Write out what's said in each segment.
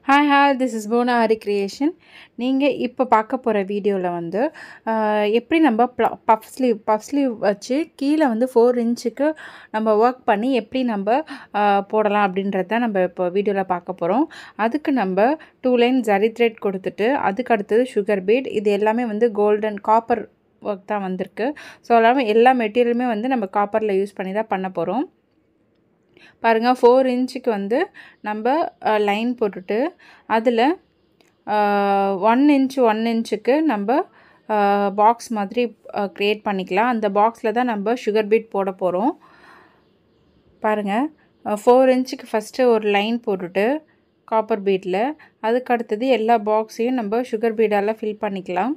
hi hi this is போனா Hari creation நீங்கள் இப்போ பார்க்க போகிற வீடியோவில் வந்து ஆஹ், எப்படி நம்ம பஃப் ஸ்லீவ் பஃப் ஸ்லீவ் வச்சு கீழே வந்து ஃபோர் இன்ச்சுக்கு நம்ம ஒர்க் பண்ணி எப்படி நம்ம ஆஹ், போடலாம் அப்படின்றது தான் நம்ம இப்போ வீடியோவில் பார்க்க போகிறோம் அதுக்கு நம்ம டூ லைன் ஜரி த்ரெட் கொடுத்துட்டு அதுக்கு அடுத்தது சுகர் பீட் இது எல்லாமே வந்து கோல்டன் காப்பர் ஒர்க் தான் வந்திருக்கு ஸோ எல்லாமே எல்லா மெட்டீரியலுமே வந்து நம்ம காப்பரில் யூஸ் பண்ணி தான் பண்ண போகிறோம் பாருங்கள் ஃபோர் இன்ச்சுக்கு வந்து நம்ம லைன் போட்டுட்டு அதில் ஒன் இன்ச் ஒன் இன்ச்சுக்கு நம்ம பாக்ஸ் மாதிரி க்ரியேட் பண்ணிக்கலாம் அந்த பாக்ஸில் தான் நம்ம சுகர் பீட் போட போகிறோம் பாருங்கள் ஃபோர் இன்ச்சுக்கு ஃபஸ்ட்டு ஒரு லைன் போட்டுட்டு காப்பர் பீட்டில் அதுக்கு அடுத்தது எல்லா பாக்ஸையும் நம்ம சுகர் பீடால் ஃபில் பண்ணிக்கலாம்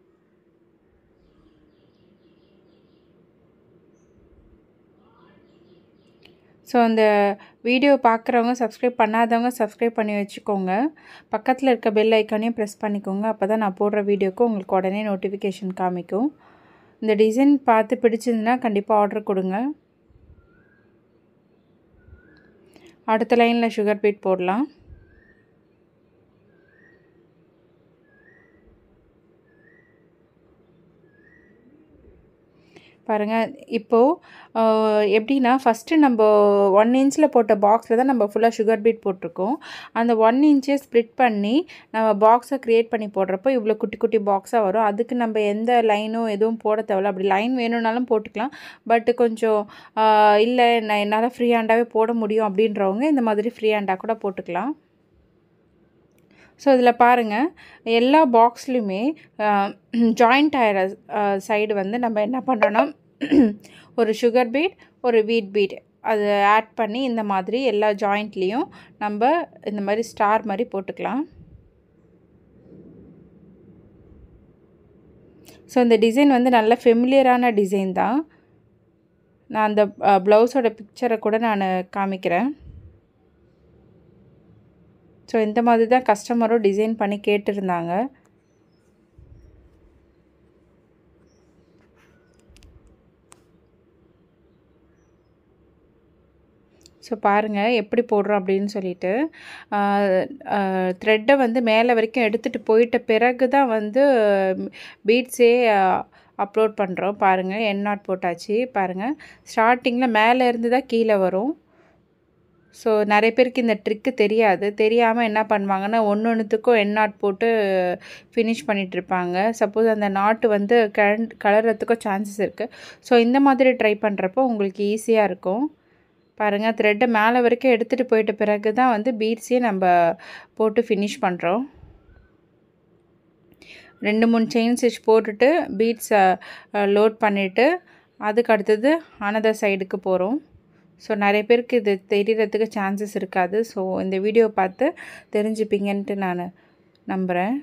ஸோ அந்த வீடியோ பார்க்குறவங்க சப்ஸ்கிரைப் பண்ணாதவங்க சப்ஸ்கிரைப் பண்ணி வச்சுக்கோங்க பக்கத்தில் இருக்க பெல் ஐக்கானையும் ப்ரெஸ் பண்ணிக்கோங்க அப்போ தான் நான் போடுற வீடியோக்கு உங்களுக்கு உடனே நோட்டிஃபிகேஷன் காமிக்கும் இந்த டிசைன் பார்த்து பிடிச்சிருந்துன்னா கண்டிப்பாக ஆர்டர் கொடுங்க அடுத்த லைனில் சுகர் பீட் போடலாம் பாருங்கள் இப்போது எப்படின்னா ஃபஸ்ட்டு நம்ம ஒன் இன்ச்சில் போட்ட பாக்ஸில் தான் நம்ம ஃபுல்லாக சுகர் பீட் போட்டிருக்கோம் அந்த ஒன் இன்ச்சை ஸ்ப்ளிட் பண்ணி நம்ம பாக்ஸை க்ரியேட் பண்ணி போடுறப்போ இவ்வளோ குட்டி குட்டி பாக்ஸாக வரும் அதுக்கு நம்ம எந்த லைனும் எதுவும் போட தேவையில்ல அப்படி லைன் வேணும்னாலும் போட்டுக்கலாம் பட்டு கொஞ்சம் இல்லை நான் என்னால் ஃப்ரீ ஹேண்டாகவே போட முடியும் அப்படின்றவங்க இந்த மாதிரி ஃப்ரீ ஹேண்டாக கூட போட்டுக்கலாம் ஸோ இதில் பாருங்கள் எல்லா பாக்ஸ்லையுமே ஜாயிண்ட் ஆகிற சைடு வந்து நம்ம என்ன பண்ணுறோன்னா ஒரு சுகர் பீட் ஒரு வீட் பீட் அது ஆட் பண்ணி இந்த மாதிரி எல்லா ஜாயிண்ட்லேயும் நம்ம இந்த மாதிரி ஸ்டார் மாதிரி போட்டுக்கலாம் ஸோ இந்த டிசைன் வந்து நல்ல ஃபெமிலியரான டிசைன் தான் நான் அந்த ப்ளவுஸோட பிக்சரை கூட நான் காமிக்கிறேன் ஸோ இந்த மாதிரி தான் கஸ்டமரும் டிசைன் பண்ணி கேட்டிருந்தாங்க ஸோ பாருங்கள் எப்படி போடுறோம் அப்படின்னு சொல்லிட்டு த்ரெட்டை வந்து மேலே வரைக்கும் எடுத்துகிட்டு போயிட்ட பிறகு தான் வந்து பீட்ஸே அப்லோட் பண்ணுறோம் பாருங்கள் என் நாட் போட்டாச்சு பாருங்கள் ஸ்டார்டிங்கில் மேலே இருந்து தான் கீழே வரும் ஸோ நிறைய பேருக்கு இந்த ட்ரிக்கு தெரியாது தெரியாமல் என்ன பண்ணுவாங்கன்னா ஒன்று ஒன்றுத்துக்கும் என் நாட் போட்டு ஃபினிஷ் பண்ணிகிட்ருப்பாங்க சப்போஸ் அந்த நாட்டு வந்து கழன் கலர்றதுக்கும் சான்சஸ் இருக்குது ஸோ இந்த மாதிரி ட்ரை பண்ணுறப்போ உங்களுக்கு ஈஸியாக இருக்கும் பாருங்கள் த்ரெட்டை மேலே வரைக்கும் எடுத்துகிட்டு போயிட்ட பிறகு தான் வந்து பீட்ஸையே நம்ம போட்டு ஃபினிஷ் பண்ணுறோம் ரெண்டு மூணு செயின் ஸ்டிச் போட்டுட்டு பீட்ஸை லோட் பண்ணிவிட்டு அதுக்கு அடுத்தது அனதர் சைடுக்கு போகிறோம் ஸோ நிறைய பேருக்கு இது தெரியறதுக்கு சான்சஸ் இருக்காது ஸோ இந்த வீடியோ பார்த்து தெரிஞ்சுப்பீங்கன்ட்டு நான் நம்புகிறேன்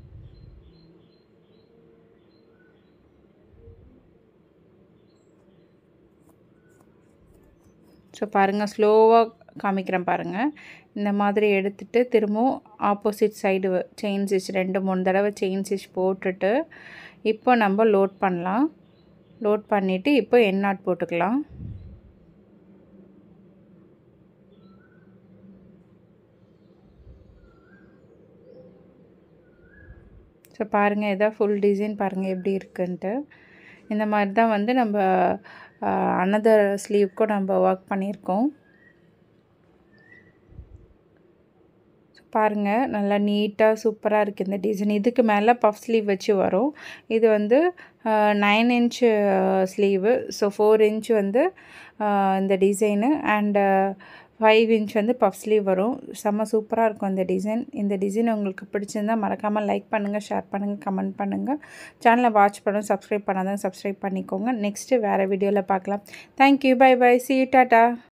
ஸோ பாருங்கள் ஸ்லோவாக காமிக்கிறேன் பாருங்கள் இந்த மாதிரி எடுத்துகிட்டு திரும்பவும் ஆப்போசிட் சைடு செயின் ஸ்டிச் ரெண்டு மூணு தடவை செயின் ஸ்டிச் போட்டுட்டு இப்போ நம்ம லோட் பண்ணலாம் லோட் பண்ணிவிட்டு இப்போ எண்ணாட் போட்டுக்கலாம் ஸோ பாருங்கள் இதான் ஃபுல் டிசைன் பாருங்கள் எப்படி இருக்குன்ட்டு இந்த மாதிரி தான் வந்து நம்ம அனதர் ஸ்லீவ்க்கும் நம்ம ஒர்க் பண்ணியிருக்கோம் பாருங்கள் நல்லா நீட்டாக சூப்பராக இருக்குது இந்த டிசைன் இதுக்கு மேலே பஃப் ஸ்லீவ் வச்சு வரும் இது வந்து nine inch sleeve so four inch வந்து இந்த டிசைனு அண்டு ஃபைவ் இன்ச் வந்து பஃப் ஸ்லீவ் வரும் செம்ம சூப்பராக இருக்கும் இந்த டிசைன் இந்த டிசைன் உங்களுக்கு பிடிச்சிருந்தால் மறக்காமல் லைக் பண்ணுங்கள் ஷேர் பண்ணுங்கள் கமெண்ட் பண்ணுங்கள் சேனலை வாட்ச் பண்ணுங்கள் சப்ஸ்கிரைப் பண்ணாதான் சப்ஸ்கிரைப் பண்ணிக்கோங்க நெக்ஸ்ட்டு வேறு வீடியோவில் பார்க்கலாம் thank you bye bye see tata